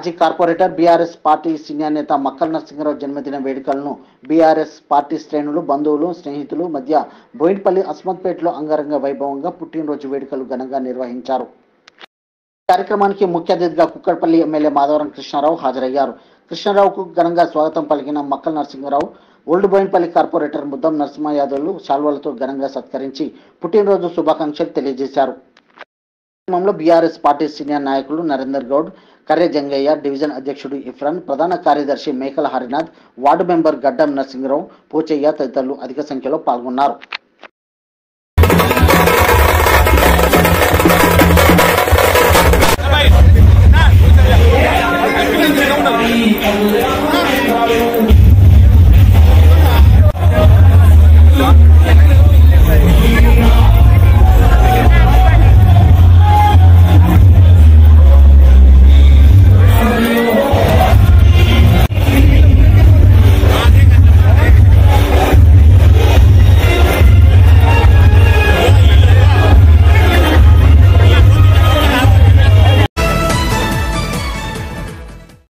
మాజీ corporator BRS party senior నేత మక్కల్ నరసింహరావు జన్మదిన వేడుకలను బీఆర్ఎస్ పార్టీ శ్రేణులు బంధువులు స్నేహితులు మధ్య బోయిన్పల్లి అస్మత్పేటలో అంగరంగ వైభవంగా పుట్టినరోజు వేడుకలు ఘనంగా నిర్వహించారు కార్యక్రమానికి ముఖ్య అతిథిగా కుక్కడపల్లి ఎమ్మెల్యే మాధవరం కృష్ణారావు హాజరయ్యారు కృష్ణారావుకు ఘనంగా స్వాగతం పలికిన మక్కల్ నరసింహరావు ఓల్డ్ బోయిన్పల్లి కార్పొరేటర్ ముద్దం నరసింహ యాదవ్లు శాల్వాలతో ఘనంగా సత్కరించి పుట్టినరోజు శుభాకాంక్షలు తెలియజేశారు కార్యక్రమంలో బీఆర్ఎస్ పార్టీ సీనియర్ నాయకులు నరేందర్ గౌడ్ కర్రె జంగయ్య డివిజన్ అధ్యక్షుడు ఇఫ్రాన్ ప్రధాన కార్యదర్శి మేకల హరినాథ్ వార్డు మెంబర్ గడ్డం నరసింహరావు పోచయ్య తదితరులు అధిక సంఖ్యలో పాల్గొన్నారు